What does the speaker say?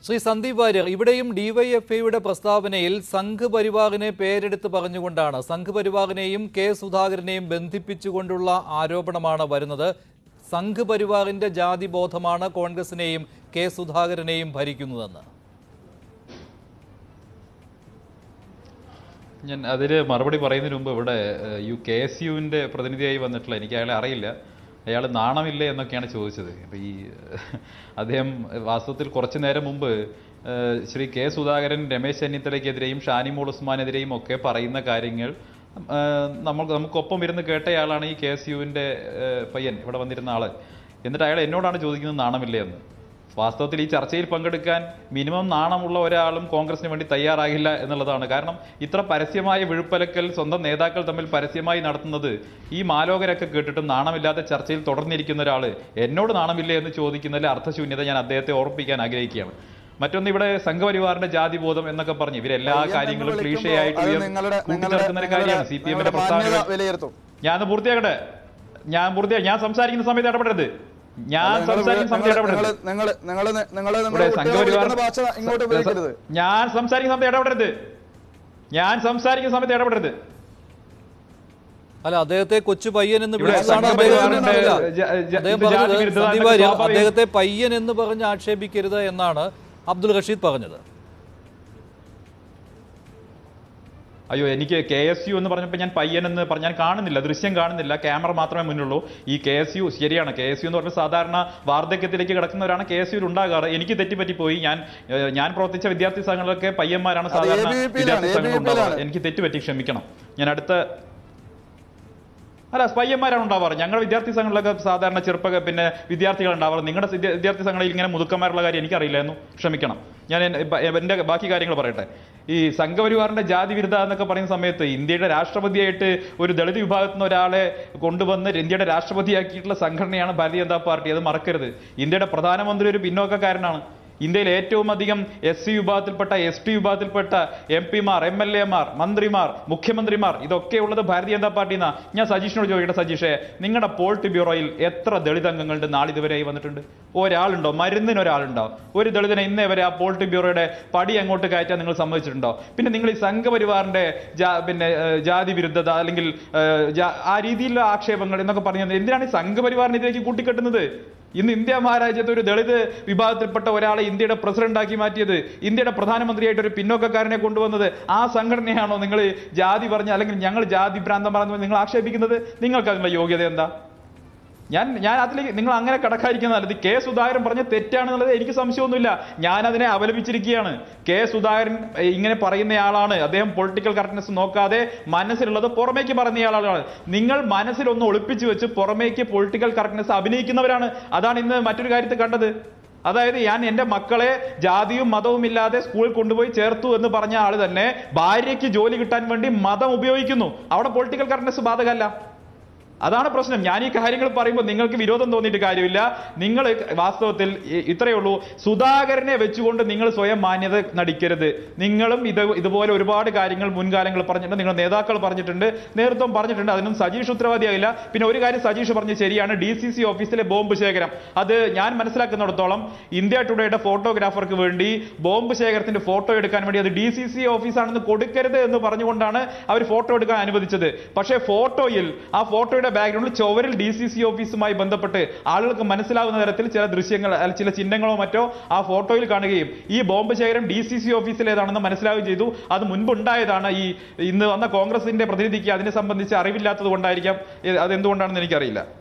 ശ്രീ സന്ദീപ് വാര്യർ ഇവിടെയും ഡിവൈഎഫ്ഐയുടെ പ്രസ്താവനയിൽ സംഘ് പരിവാറിനെ പേരെടുത്ത് പറഞ്ഞുകൊണ്ടാണ് സംഘ് പരിവാറിനെയും കെ സുധാകരനെയും ബന്ധിപ്പിച്ചുകൊണ്ടുള്ള ആരോപണമാണ് വരുന്നത് സംഘ് പരിവാറിന്റെ ജാതിബോധമാണ് കോൺഗ്രസിനെയും കെ സുധാകരനെയും ഭരിക്കുന്നതെന്ന് ഞാൻ അതിൽ മറുപടി പറയുന്നതിന് മുമ്പ് ഇവിടെ ഏഹ്, യു കെ എസ് യുവിൻ്റെ പ്രതിനിധിയായി വന്നിട്ടുള്ള എനിക്ക് അയാളെ അറിയില്ല അയാൾ നാണമില്ലേ എന്നൊക്കെയാണ് ചോദിച്ചത് അപ്പോൾ ഈ ഏഹ്, അദ്ദേഹം വാസ്തവത്തിൽ കുറച്ചു നേരം മുമ്പ് ഏഹ്, ശ്രീ കെ സുധാകരൻ രമേശ് ചെന്നിത്തലയ്ക്കെതിരെയും ഷാനിമോൾ ഉസ്മാനെതിരെയും ഒക്കെ പറയുന്ന കാര്യങ്ങൾ ഏഹ്, നമ്മൾ നമുക്കൊപ്പം ഇരുന്ന് കേട്ടയാളാണ് ഈ കെ എസ് യുവിൻ്റെ പയ്യൻ ഇവിടെ വന്നിരുന്ന ആള് എന്നിട്ട് അയാൾ എന്നോടാണ് ചോദിക്കുന്നത് നാണമില്ലേ എന്ന് വാസ്തവത്തിൽ ഈ ചർച്ചയിൽ പങ്കെടുക്കാൻ മിനിമം നാണമുള്ള ഒരാളും കോൺഗ്രസിന് വേണ്ടി തയ്യാറാകില്ല എന്നുള്ളതാണ് കാരണം ഇത്ര പരസ്യമായ വിഴുപ്പലക്കൽ സ്വന്തം നേതാക്കൾ തമ്മിൽ പരസ്യമായി നടത്തുന്നത് ഈ മാലോകരൊക്കെ കേട്ടിട്ട് നാണമില്ലാത്ത ചർച്ചയിൽ തുടർന്നിരിക്കുന്ന ഒരാൾ എന്നോട് നാണമില്ലേ എന്ന് ചോദിക്കുന്നതിൽ അർത്ഥശൂന്യത ഞാൻ അദ്ദേഹത്തെ ഓർപ്പിക്കാൻ ആഗ്രഹിക്കുകയാണ് മറ്റൊന്ന് ഇവിടെ സംഘപരിവാറിന്റെ ജാതിബോധം എന്നൊക്കെ പറഞ്ഞു ഇവരെല്ലാ പയ്യൻ എന്ന് കാര്യങ്ങളും വിളിക്കുമ്പോൾ ക്ലീഷയായിട്ട് അത് ഉയർ- നിങ്ങളുടെ കൂട്ടിച്ചേർക്കുന്ന ഒരു കാര്യമാണ് സി പി എമ്മിന്റെ നിങ്ങളുടെ മാന്യത പ്രസ്താവന വിലയിരുത്തും ഞാൻ പൂർത്തിയാക്കട്ടെ ഞാൻ പൂർത്തിയാ ഞാൻ സംസാരിക്കുന്ന സമയത്ത് ഇടപെടരുത് ഞാൻ സംസാരിക്കുന്ന സമയത്ത് ഇടപെടരുത് നിങ്ങൾ നിങ്ങൾ നിങ്ങൾ ഇവിടെ നിങ്ങളുടെ സംഘപരിവാർ ഭാഷ ഇങ്ങോട്ട് ഉപയോഗിക്കരുത് ഞാൻ സംസാരിക്കുന്ന സമയത്ത് ഇടപെടരുത് ഞാൻ സംസാരിക്കുന്ന സമയത്ത് ഇടപെടരുത് അല്ല അദ്ദേഹത്തെ കൊച്ചു പയ്യൻ എന്ന് ഇവിടെ വിളിച്ചതാണ് അദ്ദേഹം സംഘപരിവാറിന്റെ പറഞ്ഞത്. ജ- ജ- അദ്ദേഹം ഇത് ജാതി പറഞ്ഞത് വിരുദ്ധത സന്ദീപ് എന്നൊക്കെ വാര്യർ സ്വാഭാവികം. അദ്ദേഹത്തെ പയ്യൻ എന്ന് പറഞ്ഞ് ആക്ഷേപിക്കരുത് എന്നാണ് അബ്ദുൾ റഷീദ് പറഞ്ഞത് അയ്യോ എനിക്ക് കെ എസ് യു എന്ന് പറഞ്ഞപ്പോൾ ഞാൻ പയ്യൻ എന്ന് പറഞ്ഞ ഞാൻ കാണുന്നില്ല ദൃശ്യം കാണുന്നില്ല ക്യാമറ മാത്രമേ മുന്നുള്ളൂ ഈ കെ എസ് യു ശരിയാണ് കെ എസ് യു എന്ന് പറഞ്ഞ സാധാരണ വാർദ്ധക്യത്തിലേക്ക് കിടക്കുന്നവരാണ് കെ എസ് യുയിൽ ഉണ്ടാകാറ് എനിക്ക് തെറ്റിപ്പറ്റിപ്പോയി ഞാൻ ഏഹ്, ഞാൻ പ്രവർത്തിച്ച വിദ്യാർത്ഥി സംഘങ്ങളിലൊക്കെ പയ്യന്മാരാണ് അത് സാധാരണ ABVP യിലാണ്, വിദ്യാർത്ഥി സംഘങ്ങൾ ABVP ഉണ്ടാവാറ് യിലാണ്. എനിക്ക് തെറ്റുപറ്റി ക്ഷമിക്കണം ഞാൻ അടുത്ത അല്ല പയ്യന്മാരാണ് ഉണ്ടാവാറ് ഞങ്ങളുടെ വിദ്യാർത്ഥി സംഘങ്ങളിലൊക്കെ സാധാരണ ചെറുപ്പ പിന്നെ വിദ്യാർത്ഥികൾ ഉണ്ടാവാറ് നിങ്ങളുടെ വിദ്യ- വിദ്യാർത്ഥി സംഘങ്ങളിൽ ഇങ്ങനെ മുതുക്കന്മാരുള്ള കാര്യം എനിക്കറിയില്ലായിരുന്നു ക്ഷമിക്കണം ഞാൻ എൻ- ബ- എന്റെ ബാക്കി കാര്യങ്ങൾ പറയട്ടെ ഈ സംഘപരിവാറിന്റെ ജാതി വിരുദ്ധ എന്നൊക്കെ പറയുന്ന സമയത്ത് ഇന്ത്യയുടെ രാഷ്ട്രപതിയായിട്ട് ഒരു ദളിത് വിഭാഗത്തിൽ നിന്ന് ഒരാളെ കൊണ്ടുവന്ന് ഇന്ത്യയുടെ രാഷ്ട്രപതിയാക്കിയിട്ടുള്ള സംഘടനയാണ് ഭാരതീയ ജനതാ പാർട്ടി അത് മറക്കരുത് ഇന്ത്യയുടെ പ്രധാനമന്ത്രി ഒരു പിന്നോക്കക്കാരനാണ് ഇന്ത്യയിൽ ഏറ്റവും അധികം എസ് സി വിഭാഗത്തിൽപ്പെട്ട എസ് ടി വിഭാഗത്തിൽപ്പെട്ട എം പിമാർ എം എൽ എമാർ മന്ത്രിമാർ മുഖ്യമന്ത്രിമാർ ഇതൊക്കെ ഉള്ളത് ഭാരതീയ ജനതാ പാർട്ടിന്നാ ഞാൻ സജീഷിനോട് ചോദിക്കട്ടെ സജീഷേ നിങ്ങളുടെ പോളിറ്റ് ബ്യൂറോയിൽ എത്ര ദളിത് അംഗങ്ങളുടെ നാളിതുവരെയായി വന്നിട്ടുണ്ട് ഒരാളുണ്ടോ മരുന്നിന് ഒരാളുണ്ടോ ഒരു ദളിതിനെ ഇന്നേ വരെ ആ പോളിറ്റ് ബ്യൂറോയുടെ പടി അങ്ങോട്ട് കയറ്റാൻ നിങ്ങൾ സമ്മതിച്ചിട്ടുണ്ടോ പിന്നെ നിങ്ങൾ ഈ സംഘപരിവാറിന്റെ ജാ- പിന്നെ ഏഹ്, ജാതി വിരുദ്ധത അല്ലെങ്കിൽ ഏഹ്, ജാ- ആ രീതിയിലുള്ള ആക്ഷേപങ്ങൾ എന്നൊക്കെ പറഞ്ഞത് എന്തിനാണ് ഈ സംഘപരിവാറിനെ ഇതിലേക്ക് കൂട്ടിക്കെട്ടുന്നത് ഇന്ന് ഇന്ത്യ മഹാരാജ്യത്ത് ഒരു ദളിത് വിഭാഗത്തിൽപ്പെട്ട ഒരാളെ ഇന്ത്യയുടെ പ്രസിഡന്റാക്കി മാറ്റിയത് ഇന്ത്യയുടെ പ്രധാനമന്ത്രിയായിട്ട് ഒരു പിന്നോക്കക്കാരനെ കൊണ്ടുവന്നത് ആ സംഘടനയാണോ നിങ്ങൾ ജാതി പറഞ്ഞ അല്ലെങ്കിൽ ഞങ്ങൾ ജാതി ഭ്രാന്തം പറഞ്ഞു നിങ്ങൾ ആക്ഷേപിക്കുന്നത് നിങ്ങൾക്ക് അതിനുള്ള യോഗ്യത എന്താ ഞാൻ ഞാൻ അതിലേക്ക് നിങ്ങൾ അങ്ങനെ കടക്കാതിരിക്കുന്ന നല്ലത് കെ സുധാകരൻ പറഞ്ഞ തെറ്റാണെന്നുള്ളത് എനിക്ക് സംശയമൊന്നുമില്ല ഞാൻ അതിനെ അപലപിച്ചിരിക്കുകയാണ് കെ സുധാകരൻ ഏഹ്, ഇങ്ങനെ പറയുന്നയാളാണ് അദ്ദേഹം പൊളിറ്റിക്കൽ കറക്റ്റ്നെസ് നോക്കാതെ മനസ്സിലുള്ളത് പുറമേക്ക് പറയുന്നയാളാണ് നിങ്ങൾ മനസ്സിലൊന്ന് ഒളിപ്പിച്ചു വെച്ച് പുറമേക്ക് പൊളിറ്റിക്കൽ കറക്റ്റ്നെസ് അഭിനയിക്കുന്നവരാണ് അതാണ് ഇന്ന് മറ്റൊരു കാര്യത്തിൽ കണ്ടത് അതായത് ഞാൻ എൻ്റെ മക്കളെ ജാതിയും മതവും ഇല്ലാതെ സ്കൂളിൽ കൊണ്ടുപോയി ചേർത്തു എന്ന് പറഞ്ഞ ആള് തന്നെ ഭാര്യയ്ക്ക് ജോലി കിട്ടാൻ വേണ്ടി മതം ഉപയോഗിക്കുന്നു അവിടെ പൊളിറ്റിക്കൽ കറക്റ്റ്നെസ് ബാധകമല്ല അതാണ് പ്രശ്നം ഞാൻ ഈ കാര്യങ്ങൾ പറയുമ്പോൾ നിങ്ങൾക്ക് വിരോധം തോന്നിയിട്ട് കാര്യമില്ല നിങ്ങൾ വാസ്തവത്തിൽ ഇ- ഇത്രയേ ഉള്ളൂ സുധാകരനെ വെച്ചുകൊണ്ട് നിങ്ങൾ സ്വയം മാന്യത നടിക്കരുത് നിങ്ങളും ഇത് ഇതുപോലെ ഒരുപാട് കാര്യങ്ങൾ മുൻകാലങ്ങൾ പറഞ്ഞിട്ടുണ്ട് നിങ്ങളുടെ നേതാക്കൾ പറഞ്ഞിട്ടുണ്ട് നേതൃത്വം പറഞ്ഞിട്ടുണ്ട് അതിനും സജീഷ് ഉത്തരവാദിയായില്ല പിന്നെ ഒരു കാര്യം സജീഷ് പറഞ്ഞ് ശരിയാണ് ഡി സി സി ഓഫീസിലെ ബോംബ് ശേഖരം അത് ഞാൻ മനസ്സിലാക്കുന്നിടത്തോളം ഇന്ത്യ ടുഡേയുടെ ഫോട്ടോഗ്രാഫർക്ക് വേണ്ടി ബോംബ് ശേഖരത്തിന്റെ ഫോട്ടോ എടുക്കാൻ വേണ്ടി അത് ഡി സി സി ഓഫീസാണെന്ന് കൊടുക്കരുത് എന്ന് പറഞ്ഞുകൊണ്ടാണ് അവർ ഫോട്ടോ എടുക്കാൻ അനുവദിച്ചത് പക്ഷേ ഫോട്ടോയിൽ ആ ഫോട്ടോയുടെ ബാക്ക്ഗ്രൗണ്ടിൽ ചുവരിൽ ഡി സി സി ഓഫീസുമായി ബന്ധപ്പെട്ട് ആളുകൾക്ക് മനസ്സിലാവുന്ന തരത്തിൽ ചില ദൃശ്യങ്ങൾ അല്ല ചില ചിഹ്നങ്ങളോ മറ്റോ ആ ഫോട്ടോയിൽ കാണുകയും ഈ ബോംബ് ശേഖരം ഡി സി സി ഓഫീസിലേതാണെന്ന് മനസ്സിലാവുകയും ചെയ്തു അത് മുൻപ് ഉണ്ടായതാണ് ഈ ഇന്ന് വന്ന കോൺഗ്രസിന്റെ പ്രതിനിധിക്ക് അതിനെ സംബന്ധിച്ച് അറിവില്ലാത്തത് കൊണ്ടായിരിക്കാം ഇത് അതെന്തുകൊണ്ടാണെന്ന് എനിക്കറിയില്ല